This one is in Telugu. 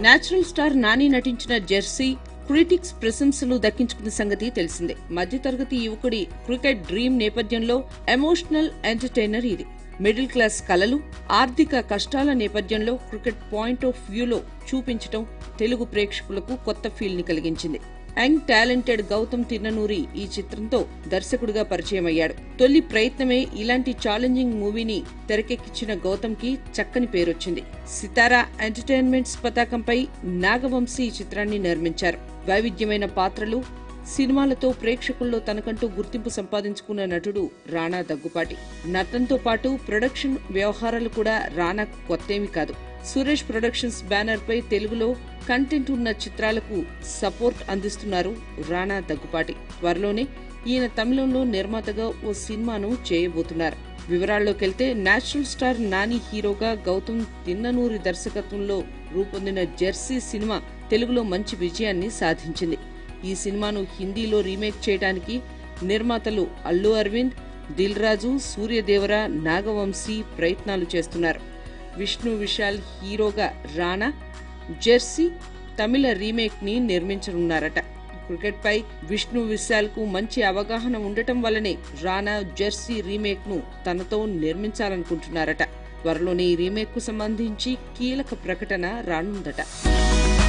నేచురల్ స్టార్ నాని నటించిన జెర్సీ క్రిటిక్స్ ప్రశంసలు దక్కించుకున్న సంగతి తెలిసిందే మధ్యతరగతి యువకుడి క్రికెట్ డ్రీమ్ నేపథ్యంలో ఎమోషనల్ ఎంటర్టైనర్ ఇది మిడిల్ క్లాస్ కలలు ఆర్థిక కష్టాల నేపథ్యంలో క్రికెట్ పాయింట్ ఆఫ్ వ్యూలో చూపించటం తెలుగు ప్రేక్షకులకు కొత్త ఫీల్ ని కలిగించింది యంగ్ టాలెంటెడ్ గౌతమ్ తిన్ననూరి ఈ చిత్రంతో దర్శకుడిగా పరిచయం అయ్యాడు తొలి ప్రయత్నమే ఇలాంటి ఛాలెంజింగ్ మూవీని తెరకెక్కించిన గౌతమ్ కి చక్కని పేరొచ్చింది సితారా ఎంటర్టైన్మెంట్స్ పతాకంపై నాగవంశీ ఈ చిత్రాన్ని నిర్మించారు వైవిధ్యమైన పాత్రలు సినిమాలతో ప్రేక్షకుల్లో తనకంటూ గుర్తింపు సంపాదించుకున్న నటుడు రాణా దగ్గుపాటి నటనతో పాటు ప్రొడక్షన్ వ్యవహారాలు కూడా రానా కొత్తేమి కాదు సురేష్ ప్రొడక్షన్స్ బ్యానర్ పై తెలుగులో కంటెంట్ ఉన్న చిత్రాలకు సపోర్ట్ అందిస్తున్నారు రాణా దగ్గుపాటి త్వరలోనే ఈయన తమిళంలో నిర్మాతగా ఓ సినిమాను చేయబోతున్నారు వివరాల్లోకెళ్తే నేచురల్ స్టార్ నాని హీరోగా గౌతమ్ తిన్ననూరి దర్శకత్వంలో రూపొందిన జెర్సీ సినిమా తెలుగులో మంచి విజయాన్ని సాధించింది ఈ సినిమాను హిందీలో రీమేక్ చేయడానికి నిర్మాతలు అల్లు అరవింద్ దిల్ రాజు సూర్యదేవర నాగవంశీ ప్రయత్నాలు చేస్తున్నారు విష్ణు విశాల్ హీరోగా రానా జెర్సీ తమిళ రీమేక్ ని నిర్మించనున్నారట క్రికెట్ పై విష్ణు విశాల్ కు మంచి అవగాహన ఉండటం వల్లనే రానా జెర్సీ రీమేక్ ను తనతో నిర్మించాలనుకుంటున్నారట త్వరలోనే ఈ రీమేక్ కు సంబంధించి కీలక ప్రకటన రానుందట